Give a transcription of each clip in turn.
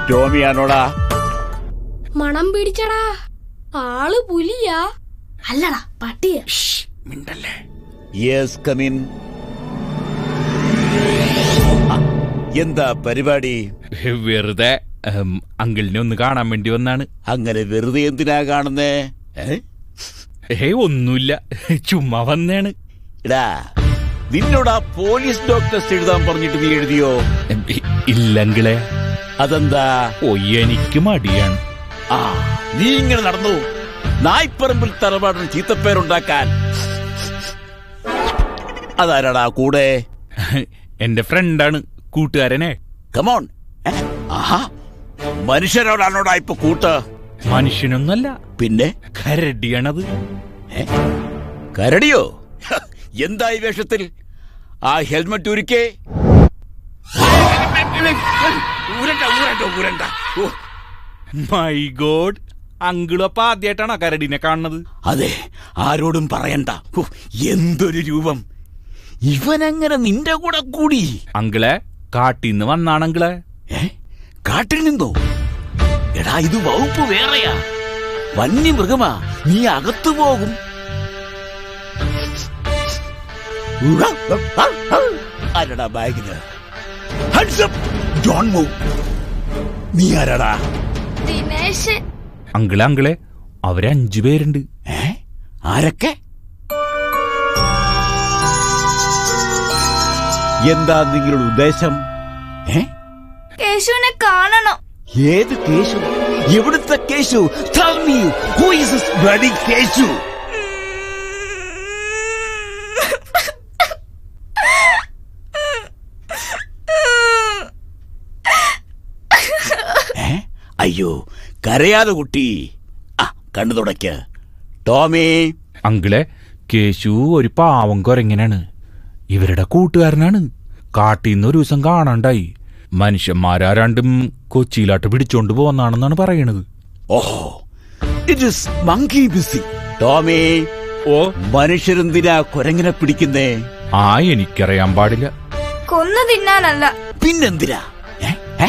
ടോമിയാണോടാ മണം പിടിച്ചടാ ആള് പുലിയാ അല്ലടാ പട്ടിയ മിണ്ടല്ലേ യെസ് കമിൻ എന്താ പരിപാടി വെറുതെ ഉം, അങ്കിളിനെ ഒന്ന് കാണാൻ വേണ്ടി വന്നാണ് അങ്ങനെ വെറുതെ എന്തിനാ കാണുന്നേ ഏ? ഏ ഒന്നുമില്ല ചുമ്മാ വന്നേണ് എടാ നിന്നോട് ആ പോലീസ് ഡോക്ടേഴ്സ് എഴുതാൻ പറഞ്ഞിട്ട് നീ എഴുതിയോ ഉം, ഇ- ഇല്ല അങ്കിളെ അതെന്താ ഓ എനിക്ക് മടിയാണ് ആ നീ ഇങ്ങനെ നടന്നു നായ്പ്പറമ്പിൽ തറവാടിന് ചീത്തപ്പേരുണ്ടാക്കാൻ അതാരാടാ കൂടെ എന്റെ ഫ്രണ്ടാണ് കൂട്ടുകാരനെ കമോൺ ആഹാ മനുഷ്യരോടാണോടാ ഇപ്പൊ കൂട്ട് മനുഷ്യനൊന്നല്ല പിന്നെ കരടിയാണത് ഏ? കരടിയോ ഹ, എന്താ ഈ വേഷത്തിൽ ആ ഹെൽമറ്റ് ഉരുക്കേ ഊരണ്ട ഊരണ്ട ഊരണ്ട ഓ, മൈ ഗോഡ് അങ്കിളപ്പ ആദ്യമായിട്ടാണോ കരടിനെ കാണുന്നത് അതെ ആരോടും പറയണ്ട ഹോ, എന്തൊരു രൂപം ഇവനങ്ങനെ നിന്റെ കൂടെ കൂടി അങ്കിളെ കാട്ടിന്ന് വന്നാണങ്കിളെ ഏ കാട്ടിൽ നിന്നോ എടാ ഇത് വകുപ്പ് വേറെയാ വന്യമൃഗമാ നീ അകത്തു പോകും ആരടാ ബാഗിന് Hands up! Don't move. നീ ആരാടാ ദിനേശ് അങ്കിളെ അങ്കിളെ അവരഞ്ചു പേരുണ്ട് ഏ ആരൊക്കെ എന്താ നിങ്ങളുടെ ഉദ്ദേശം ഏ കേശുവിനെ കാണണം ഏത് കേശു എവിടുത്തെ Keshu Tell me, who is this bloody Keshu ഏ? അയ്യോ കരയാതെ കുട്ടി ആ കണ്ണു തുടയ്ക്ക് ടോമി അങ്കിളെ കേശു ഒരു പാവം കൊരങ്ങനാണ് ഇവരുടെ കൂട്ടുകാരനാണ് കാട്ടിന്ന് ഒരു ദിവസം കാണാണ്ടായി മനുഷ്യന്മാരാ രണ്ടും കൊച്ചിയിലാട്ട് പിടിച്ചോണ്ട് പോന്നാണെന്നാണ് പറയണത് ഓഹോ it is monkey busy Tommy ഓ മനുഷ്യരെന്തിനാ കുരങ്ങിനെ പിടിക്കുന്നേ ആ എനിക്കറിയാൻ പാടില്ല കൊന്നു തിന്നാനല്ല പിന്നെന്തിനാ ഏ? ഏ?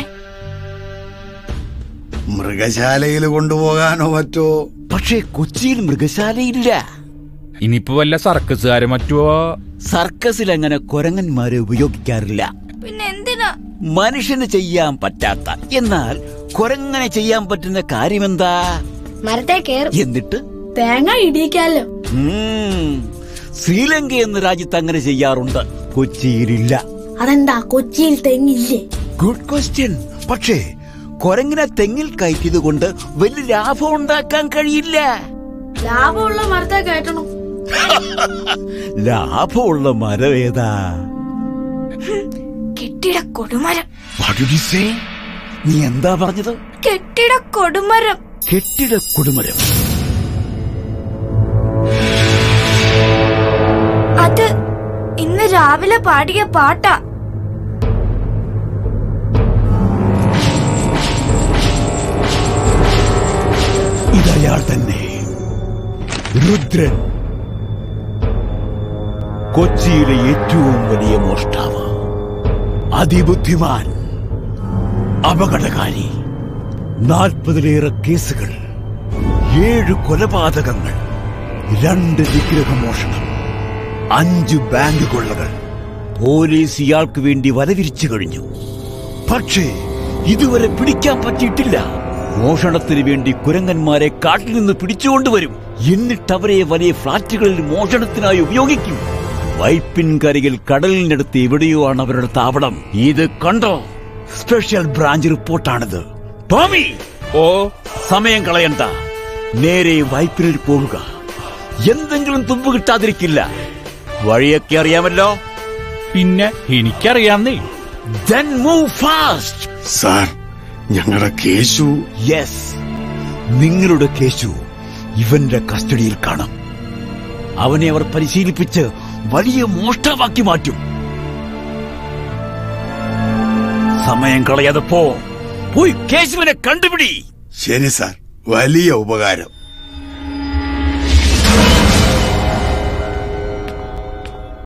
മൃഗശാലയിൽ കൊണ്ടുപോകാനോ മറ്റോ പക്ഷേ കൊച്ചിയിൽ മൃഗശാലയില്ല ഇനിയിപ്പോ വല്ല സർക്കസുകാരെ മറ്റോ സർക്കസിൽ അങ്ങനെ കുരങ്ങന്മാരെ ഉപയോഗിക്കാറില്ല പിന്നെ എന്തിനാ മനുഷ്യന് ചെയ്യാൻ പറ്റാത്ത എന്നാൽ കുരങ്ങനെ ചെയ്യാൻ പറ്റുന്ന കാര്യമെന്താ മരത്തെ കേറും എന്നിട്ട് തേങ്ങ ഇടിയിക്കാലോ ഉം, ശ്രീലങ്ക എന്ന രാജ്യത്ത് അങ്ങനെ ചെയ്യാറുണ്ട് കൊച്ചിയിലില്ല അതെന്താ കൊച്ചിയിൽ തെങ്ങില്ലേ ഗുഡ് ക്വസ്റ്റ്യൻ പക്ഷേ കുരങ്ങിനെ തെങ്ങിൽ കയറ്റിയത് കൊണ്ട് വലിയ ലാഭം ഉണ്ടാക്കാൻ കഴിയില്ല ലാഭമുള്ള മരത്തെ കയറ്റണം ലാഭമുള്ള മരം ഏതാ കെട്ടിട കൊടുമരം What did you say? നീ എന്താ പറഞ്ഞത് കെട്ടിട കൊടുമരം കെട്ടിട കുടുമരം അത് ഇന്ന് രാവിലെ പാടിയ പാട്ടാ ഇതയാൾ തന്നെ രുദ്രൻ കൊച്ചിയിലെ ഏറ്റവും വലിയ മോഷ്ടാവ് അതിബുദ്ധിമാൻ അപകടകാരി നാൽപ്പതിലേറെ കേസുകൾ ഏഴ് കൊലപാതകങ്ങൾ രണ്ട് വിഗ്രഹമോഷണം അഞ്ച് ബാങ്ക് കൊള്ളകൾ പോലീസ് ഇയാൾക്ക് വേണ്ടി വലവിരിച്ചു കഴിഞ്ഞു പക്ഷേ ഇതുവരെ പിടിക്കാൻ പറ്റിയിട്ടില്ല മോഷണത്തിന് വേണ്ടി കുരങ്ങന്മാരെ കാട്ടിൽ നിന്ന് പിടിച്ചുകൊണ്ടുവരും എന്നിട്ട് അവരെ വലിയ ഫ്ളാറ്റുകളിൽ മോഷണത്തിനായി ഉപയോഗിക്കും വൈപ്പിൻകരയിൽ കടലിനടുത്ത് എവിടെയോ ആണ് അവരുടെ താവളം ഇത് കണ്ടോ സ്പെഷ്യൽ ബ്രാഞ്ച് റിപ്പോർട്ടാണിത് ടോമി ഓ സമയം കളയണ്ട നേരെ വൈപ്പിനിൽ പോവുക എന്തെങ്കിലും തുമ്പ് കിട്ടാതിരിക്കില്ല വഴിയൊക്കെ അറിയാമല്ലോ പിന്നെ എനിക്കറിയാന്നേ Then move fast. സാർ ഞങ്ങളുടെ കേശു യെസ് നിങ്ങളുടെ കേശു ഇവന്റെ കസ്റ്റഡിയിൽ കാണും അവനെ അവർ പരിശീലിപ്പിച്ച് വലിയ മോഷ്ടാവാക്കി മാറ്റും സമയം കളയാതെ പോ പോയി കേശുവിനെ കണ്ടുപിടി ശരി സാർ വലിയ ഉപകാരം